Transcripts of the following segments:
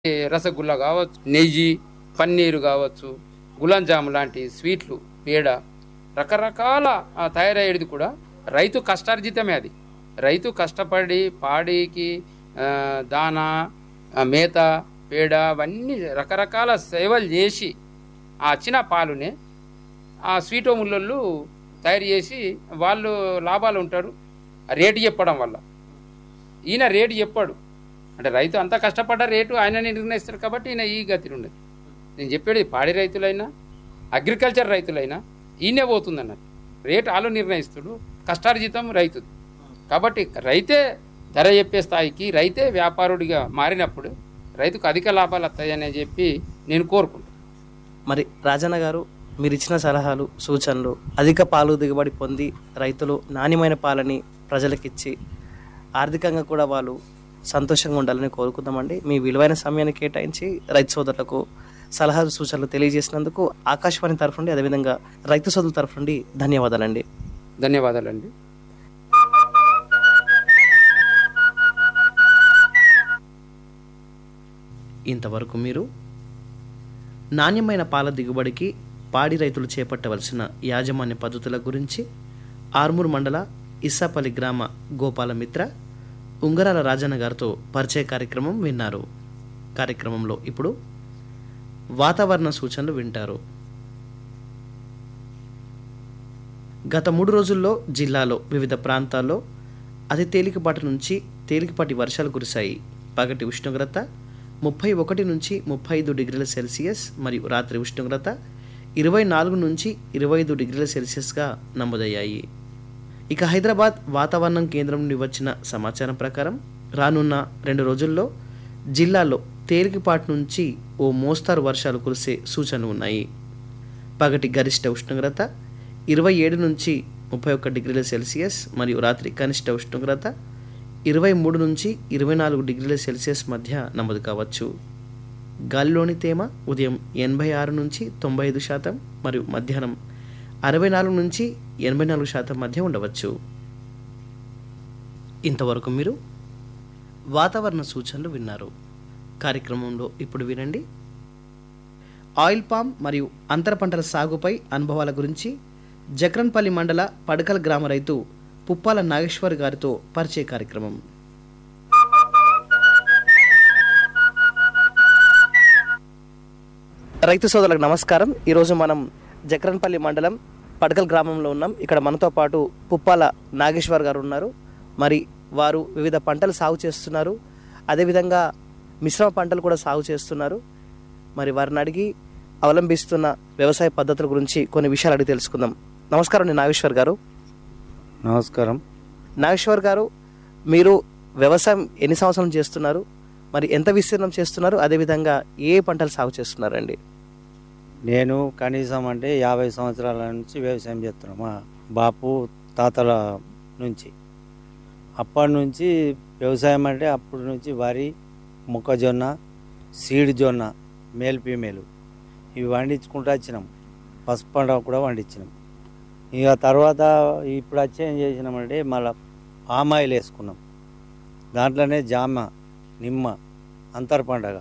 రసగుల్లా కావచ్చు నెయ్యి పన్నీరు కావచ్చు గులాబ్ జామ్ లాంటి స్వీట్లు పేడ రకరకాల ఆ, తయారయ్యేది కూడా రైతు కష్టార్జితమే అది రైతు కష్టపడి పాడికి ఆ, దానా ఆ, మేత పేడ అవన్నీ రకరకాల సేవలు చేసి ఆ వచ్చిన పాలునే ఆ స్వీటో ముళ్ళు తయారు చేసి వాళ్ళు లాభాలు ఉంటారు ఆ రేటు చెప్పడం వల్ల ఈయన రేటు చెప్పాడు అంటే రైతు అంతా కష్టపడ్డ రేటు ఆయననే నిర్ణయిస్తారు కాబట్టి ఈయన ఈ గతి ఉండదు నేను చెప్పేది పాడి రైతులైనా అగ్రికల్చర్ రైతులైనా ఈయనే పోతుంది అన్నట్టు రేటు వాళ్ళు నిర్ణయిస్తుడు కష్టార్జితం రైతుది కాబట్టి రైతే ధర చెప్పే స్థాయికి రైతే వ్యాపారుడిగా మారినప్పుడు రైతుకు అధిక లాభాలు వస్తాయని చెప్పి నేను కోరుకుంటాను మరి రాజన్న గారు మీరు ఇచ్చిన సలహాలు సూచనలు అధిక పాలు దిగుబడి పొంది రైతులు నాణ్యమైన పాలని ప్రజలకిచ్చి ఆర్థికంగా కూడా వాళ్ళు సంతోషంగా ఉండాలని కోరుకుందామండి మీ విలువైన సమయాన్ని కేటాయించి రైతు సోదరులకు సలహాలు సూచనలు తెలియజేసినందుకు ఆకాశవాణి తరఫు నుండి అదేవిధంగా రైతు సోదరుల తరఫు నుండి ధన్యవాదాలండి ధన్యవాదాలండి ఇంతవరకు మీరు నాణ్యమైన పాల దిగుబడికి పాడి రైతులు చేపట్టవలసిన యాజమాన్య పద్ధతుల గురించి ఆర్మూర్ మండల ఇస్సాపల్లి గ్రామ గోపాలమిత్ర ఉంగరాల రాజన్న గారితో పరిచయ కార్యక్రమం విన్నారు కార్యక్రమంలో ఇప్పుడు వాతావరణ సూచనలు వింటారు గత మూడు రోజుల్లో జిల్లాలో వివిధ ప్రాంతాల్లో అతి తేలికపాటి నుంచి తేలికపాటి వర్షాలు కురిశాయి పగటి ఉష్ణోగ్రత ముప్పై ఒకటి నుంచి ముప్పై ఐదు డిగ్రీల సెల్సియస్ మరియు రాత్రి ఉష్ణోగ్రత ఇరవై నాలుగు నుంచి ఇరవై ఐదు డిగ్రీల సెల్సియస్గా నమోదయ్యాయి ఇక హైదరాబాద్ వాతావరణం కేంద్రం నుండి వచ్చిన సమాచారం ప్రకారం రానున్న రెండు రోజుల్లో జిల్లాలో తేలికపాటి నుంచి ఓ మోస్తారు వర్షాలు కురిసే సూచనలు ఉన్నాయి పగటి గరిష్ట ఉష్ణోగ్రత ఇరవై ఏడు నుంచి ముప్పై ఒక్క డిగ్రీల సెల్సియస్ మరియు రాత్రి కనిష్ట ఉష్ణోగ్రత ఇరవై మూడు నుంచి ఇరవై నాలుగు డిగ్రీల సెల్సియస్ మధ్య నమోదు కావచ్చు గాలిలోని తేమ ఉదయం ఎనభై ఆరు నుంచి తొంభై ఐదు శాతం మరియు మధ్యాహ్నం అరవై నాలుగు నుంచి ఎనభై నాలుగు శాతం మధ్య ఉండవచ్చు ఇంతవరకు మీరు వాతావరణ సూచనలు విన్నారు కార్యక్రమంలో ఇప్పుడు వినండి ఆయిల్ పామ్ మరియు అంతర పంటల సాగుపై అనుభవాల గురించి జక్రన్పల్లి మండల పడకల్ గ్రామ రైతు పుప్పాల నాగేశ్వర్ గారితో పరిచయ కార్యక్రమం రైతు సోదరులకు నమస్కారం ఈరోజు మనం జక్రన్పల్లి మండలం పడకల్ గ్రామంలో ఉన్నాం ఇక్కడ మనతో పాటు పుప్పాల నాగేశ్వర్ గారు ఉన్నారు మరి వారు వివిధ పంటలు సాగు చేస్తున్నారు అదేవిధంగా మిశ్రమ పంటలు కూడా సాగు చేస్తున్నారు మరి వారిని అడిగి అవలంబిస్తున్న వ్యవసాయ పద్ధతుల గురించి కొన్ని విషయాలు అడిగి తెలుసుకుందాం నమస్కారం నేను నాగేశ్వర్ గారు నమస్కారం నాగేశ్వర్ గారు మీరు వ్యవసాయం ఎన్ని సంవత్సరాలు చేస్తున్నారు మరి ఎంత విస్తీర్ణం చేస్తున్నారు అదేవిధంగా ఏ పంటలు సాగు చేస్తున్నారండి నేను కనీసం అంటే యాభై సంవత్సరాల నుంచి వ్యవసాయం చేస్తున్నాను మా బాపు తాతల నుంచి అప్పటి నుంచి వ్యవసాయం అంటే అప్పటి నుంచి వరి మొక్కజొన్న సీడ్ జొన్న మేల్ ఫీమేల్ ఇవి పండించుకుంటూ వచ్చినాం పసుపు పంట కూడా పండించినాం ఇక తర్వాత ఇప్పుడు వచ్చి ఏం చేసినామంటే మళ్ళీ పామ్ ఆయిల్ వేసుకున్నాం దాంట్లోనే జామ నిమ్మ అంతర్ పండగ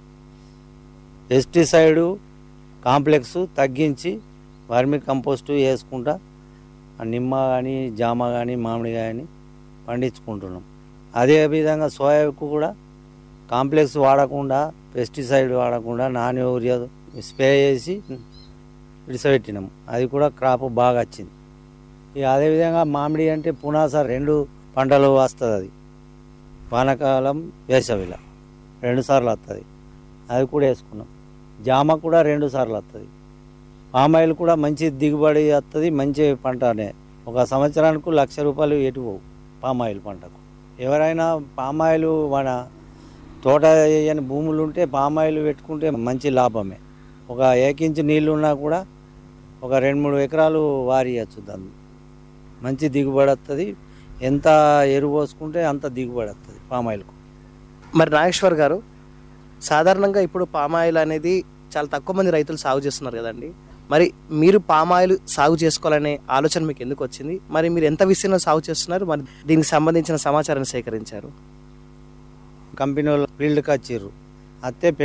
పెస్టిసైడు కాంప్లెక్స్ తగ్గించి వర్మి కంపోస్టు వేసుకుంటా ఆ నిమ్మ కానీ జామ కానీ మామిడి కానీ పండించుకుంటున్నాం అదే విధంగా సోయాకు కూడా కాంప్లెక్స్ వాడకుండా పెస్టిసైడ్ వాడకుండా నాన్ యూరియా స్ప్రే చేసి విడిసపెట్టినాం అది కూడా క్రాప్ బాగా వచ్చింది ఇక అదేవిధంగా మామిడి అంటే పునాస రెండు పంటలు వస్తుంది అది వానాకాలం వేసవిలో రెండు సార్లు వస్తుంది అది కూడా వేసుకున్నాం జామ కూడా రెండు సార్లు వస్తుంది పామాయిల్ కూడా మంచి దిగుబడి వస్తుంది మంచి పంటనే ఒక సంవత్సరానికి లక్ష రూపాయలు ఎటు పోవు పామాయిల్ పంటకు ఎవరైనా పామాయిల్ మన తోట వేయని భూములు ఉంటే పామాయిల్ పెట్టుకుంటే మంచి లాభమే ఒక ఏకించి నీళ్ళు ఉన్నా కూడా ఒక రెండు మూడు ఎకరాలు వారియచ్చు దాన్ని మంచి దిగుబడి వస్తుంది ఎంత ఎరువు పోసుకుంటే అంత దిగుబడి వస్తుంది పామాయిల్కు మరి నాగేశ్వర్ గారు సాధారణంగా ఇప్పుడు పామాయిల్ అనేది చాలా తక్కువ మంది రైతులు సాగు చేస్తున్నారు కదండి మరి మీరు పామాయిల్ సాగు చేసుకోవాలనే ఆలోచన మీకు ఎందుకు వచ్చింది మరి మీరు ఎంత విస్తీర్ణం సాగు చేస్తున్నారు మరి దీనికి సంబంధించిన సమాచారాన్ని సేకరించారు కంపెనీ వాళ్ళు ఫీల్డ్కి వచ్చిర్రు అత్తే